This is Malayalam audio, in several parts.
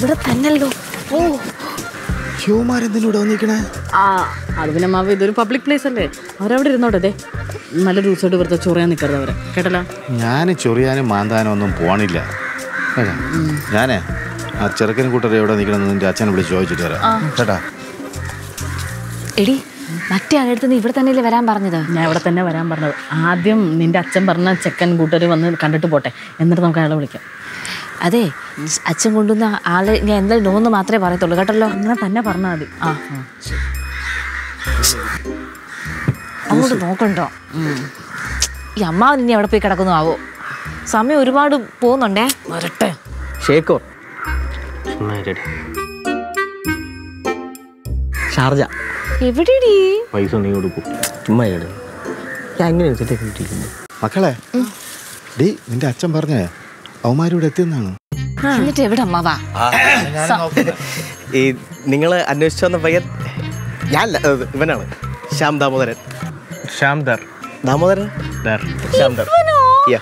ഇവിടെ തന്നല്ലോ ഓ ഹ്യൂമാരെന്തിനൂടെ വന്നിരിക്കണേ ആ അത് പിന്നെ മാവ് ഇതൊരു പബ്ലിക് പ്ലേസ് അല്ലേ അവരവിടെ ഇരുന്നോട്ടെ ദേ നല്ല ദിവസമായിട്ട് വെറുതെ ചൊറിയാൻ നിൽക്കരുത് അവരെ കേട്ടല്ലോ ഞാൻ ചൊറിയാനും മാന്താനും ഒന്നും പോണില്ല കേട്ടാ ഞാനേ ആ ചെറുക്കൻ കൂട്ടരെ എവിടെ നിൽക്കണമെന്ന് നിന്റെ അച്ഛനെ വിളിച്ച് ചോദിച്ചിട്ട് വരാം കേട്ടാ എടി മറ്റേ ആളടുത്ത് നീ ഇവിടെ തന്നെയല്ലേ വരാൻ പറഞ്ഞത് ഞാൻ ഇവിടെ തന്നെ വരാൻ പറഞ്ഞത് ആദ്യം നിന്റെ അച്ഛൻ പറഞ്ഞ ചെക്കൻ കൂട്ടർ വന്ന് കണ്ടിട്ട് പോട്ടെ എന്നിട്ട് നമുക്ക് അയാളെ വിളിക്കാം അതെ അച്ഛൻ കൊണ്ടുവന്ന ആള് ഞാൻ എന്തായാലും നോന്ന് മാത്രമേ പറയത്തുള്ളൂ കേട്ടല്ലോ അങ്ങനെ തന്നെ പറഞ്ഞാൽ മതി ആ അങ്ങോട്ട് നോക്കണ്ടോ ഈ അമ്മാവൻ ഇനി എവിടെ പോയി കിടക്കുന്നു ആവോ സമയം ഒരുപാട് പോകുന്നുണ്ടേ വരട്ടെ ഷേക്കോ ഷാർജ എവിടെടി പൈസ നീ കൊടുക്കും ചുമ്മാ ഇട്. ഞാൻ എങ്ങനെ സെറ്റ് കിട്ടിയിരിക്കുന്നു മക്കളെ ഡീ നിന്റെ അച്ഛൻ പറഞ്ഞേ അവന്മാരിവിടെ എത്തിയെന്നാണ് എന്നിട്ട് എവിടെ അമ്മാവാ ഈ നിങ്ങൾ അന്വേഷിച്ചു വന്ന പയ്യൻ ഞാനല്ല ഏ, ഇവനാണ് ശ്യാം ദാമോദരൻ ശ്യാം ദർ ദാമോദരൻ ദർ ശ്യാം ദർ യാ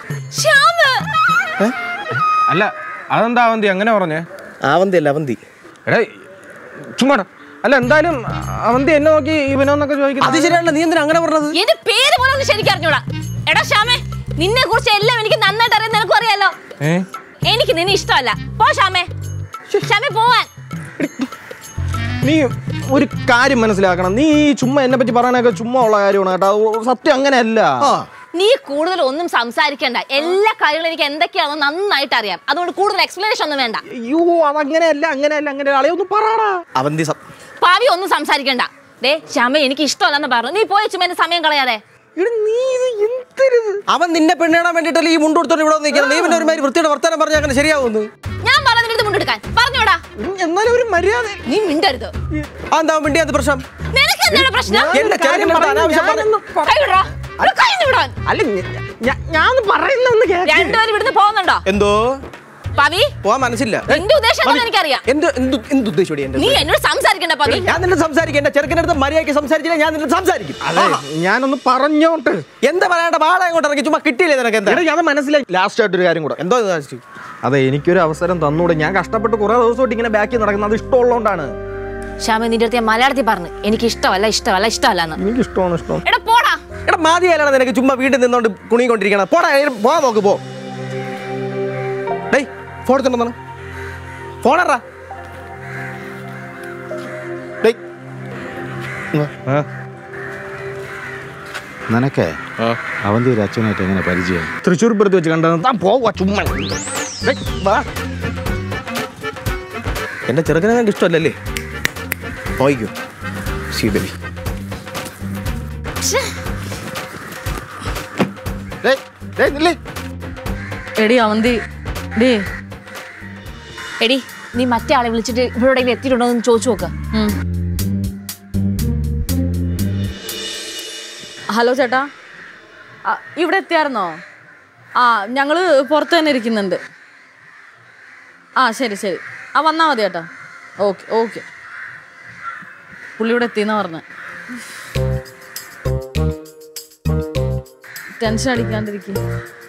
അല്ല അതെന്താ അവന്തി അങ്ങനെ പറഞ്ഞേ ആവന്തി അല്ല അവന്തി എടാ ചുമ്മാടാ അല്ല എന്തായാലും അവന്തി എന്നെ നോക്കി ഇവനോന്നൊക്കെ അത് ചോദിക്കുന്നത് ശരിയാണല്ലോ നീ എന്തിനാ അങ്ങനെ പറഞ്ഞത് എന്റെ പേര് പോലും ഒന്ന് ശരിക്കും അറിഞ്ഞൂടാ എടാ ശ്യാമേ നിന്നെ കുറിച്ച് എല്ലാം എനിക്ക് നന്നായിട്ട് അറിയാൻ നിനക്കും അറിയാലോ ഏ എനിക്ക് നിന്നെ ഇഷ്ടമല്ല പോ ശ്യാമേ ശ്യാമേ പോവാൻ നീ ഒരു കാര്യം മനസ്സിലാക്കണം നീ ഈ ചുമ്മാ എന്നെ പറ്റി പറയാനൊക്കെ ചുമ്മാ ഉള്ള കാര്യമാണ് കേട്ടോ അത് സത്യം അങ്ങനെയല്ല നീ കൂടുതൽ ഒന്നും സംസാരിക്കണ്ട എല്ലാ കാര്യങ്ങളും എനിക്ക് എന്തൊക്കെയാണെന്ന് നന്നായിട്ട് അറിയാം അതുകൊണ്ട് കൂടുതൽ എക്സ്പ്ലനേഷൻ ഒന്നും വേണ്ട അയ്യോ അതങ്ങനെയല്ല അങ്ങനെയല്ല അങ്ങനെ അളയൊന്നും പറയടാ അവന്തി സം- ഭാവി ഒന്നും സംസാരിക്കണ്ട ദേ ശ്യാമ എനിക്ക് ഇഷ്ടമല്ലെന്ന് പറഞ്ഞു നീ പോയി ചുമ്മാ എന്റെ സമയം കളയാതെ എടാ നീ ഇത് എന്തൊരിത് അവൻ നിന്നെ പെണ്ണിടാൻ വേണ്ടിട്ടല്ലേ ഈ മുണ്ട് കൊടുത്തോണ്ട് ഇവിടെ നിൽക്കണം നീ പിന്നെ ഒരുമാതിരി വൃത്തിയുടെ വർത്തമാനം പറഞ്ഞാൽ അങ്ങനെ ശരിയാവുന്നു ഞാൻ പറഞ്ഞിട്ട് മുണ്ടെടുക്കാൻ പറഞ്ഞോടാ എന്നാലും ഒരു മര്യാദ നീ മിണ്ടരുത് ആ എന്താ വേണ്ടി അത് പ്രശ്നം നിനക്ക് എന്താണ് പ്രശ്നം എന്റെ ചെറുക്കൻ്റെ അടുത്ത് അനാവശ്യം പറഞ്ഞു കൈ വിടറാ. ഇവിടെ കൈ ഒന്ന് വിടാൻ അല്ല ഞാൻ ഞാൻ പറയുന്ന കേക്ക് രണ്ടുപേരും ഇവിടുന്ന് പോകുന്നുണ്ടോ എന്തോ പവി പോവാൻ മനസ്സില്ല നിന്റെ ഉദ്ദേശം എന്താണെന്ന് എനിക്കറിയാം എന്ത് എന്ത് എന്ത് ഉദ്ദേശിച്ചോടി എന്റെ നീ എന്നോട് സംസാരിക്കണ്ട പവി ഞാൻ നിന്നെ സംസാരിക്കും എന്റെ ചെറുക്കൻ്റെ അടുത്ത് മര്യാദയ്ക്ക് സംസാരിച്ചില്ല ഞാൻ നിന്നെ സംസാരിക്കും അതെ ഞാനൊന്ന് പറഞ്ഞോട്ട് എന്താ പറയണ്ട വാട അങ്ങോട്ട് ഇറങ്ങി ചുമ്മാ കിട്ടിയില്ലേ നിനക്ക് എന്താ എടാ ഞാൻ മനസ്സിലായി ലാസ്റ്റ് ആയിട്ട് ഒരു കാര്യം കൂടെ എന്തോ ഇത് കാണിച്ചു? അതെ എനിക്കൊരു അവസരം തന്നൂടെ ഞാൻ കഷ്ടപ്പെട്ട് കുറെ ദിവസമായിട്ട് ഇങ്ങനെ ബാക്കി നടക്കുന്നത് അത് ഇഷ്ടമുള്ളതുകൊണ്ടാണ് ശ്യാമ നിന്റെ അടുത്ത് ഞാൻ മലയാളത്തിൽ പറഞ്ഞു എനിക്ക് ഇഷ്ടമല്ല ഇഷ്ടമല്ല ഇഷ്ടമല്ല എന്ന് എനിക്ക് ഇഷ്ടമാണ് ഇഷ്ടം എടാ പോടാ എടാ മാതിയല്ലാണ് നിനക്ക് ചുമ്മാ വീട്ടിൽ നിന്നോണ്ട് കുണിക്കൊണ്ടിരിക്കണം പോടാ ഏ, പോവാൻ നോക്ക് പോ ഡേയ് ഫോൺ എടുത്തിട്ടുണ്ടെന്നാണ് ഫോണറാ ഡേയ് ഇങ്ങ്. നിനക്കേ അവന്തി ഒരു അച്ഛനായിട്ട് എങ്ങനെ പരിചയം തൃശ്ശൂർ പുറത്ത് വെച്ച് കണ്ടത് താൻ പോവാ ചുമ്മാ ഡേയ്, വാ. എന്റെ ചെറുക്കനെ നിനക്ക് ഇഷ്ടമല്ലല്ലേ പോയിക്കോ ശ്രീദേവി ഡേയ്, ഡേയ്, നില്ല്. എടി അവന്തി ഡേ എടി നീ മറ്റേ ആളെ വിളിച്ചിട്ട് ഇവിടെ എവിടെയെങ്കിലും എത്തിയിട്ടുണ്ടോ എന്ന് ചോദിച്ചു നോക്ക് ഹലോ ചേട്ടാ ആ, ഇവിടെ എത്തിയായിരുന്നോ ആ ഞങ്ങൾ പുറത്ത് തന്നെ ഇരിക്കുന്നുണ്ട് ആ ശരി ശരി ആ വന്നാൽ മതി ചേട്ടാ ഓക്കെ ഓക്കെ പുള്ളി ഇവിടെ എത്തിയെന്നാ പറഞ്ഞ ടെൻഷൻ അടിക്കാണ്ടിരിക്കും